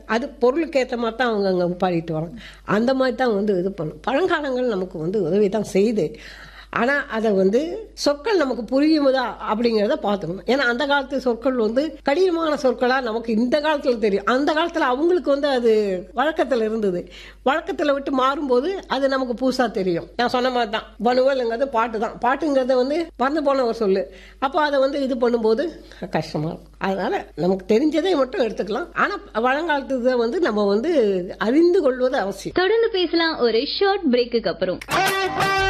அது பொருளுக்கு ஏற்ற மாதிரி தான் அவங்க அங்கே பாடிட்டு வராங்க அந்த மாதிரி தான் வந்து இது பண்ணும் பழங்காலங்கள் நமக்கு வந்து உதவி தான் செய்யுது ஆனால் அதை வந்து சொற்கள் நமக்கு புரியுமுதா அப்படிங்கிறத பார்த்துக்கணும் ஏன்னா அந்த காலத்து சொற்கள் வந்து கடினமான சொற்களாக நமக்கு இந்த காலத்தில் தெரியும் அந்த காலத்தில் அவங்களுக்கு வந்து அது வழக்கத்தில் இருந்தது வழக்கத்தில் விட்டு மாறும்போது அது நமக்கு புதுசாக தெரியும் நான் சொன்ன மாதிரி தான் வனுவலுங்கிறது பாட்டு தான் பாட்டுங்கிறத வந்து மறந்து போன ஒரு சொல்லு அப்போ அதை வந்து இது பண்ணும்போது கஷ்டமாக இருக்கும் அதனால நமக்கு தெரிஞ்சதை மட்டும் எடுத்துக்கலாம் ஆனால் பழங்காலத்து இதை வந்து நம்ம வந்து அறிந்து கொள்வது அவசியம் தொடர்ந்து பேசலாம் ஒரு ஷார்ட் பிரேக்குக்கு அப்புறம்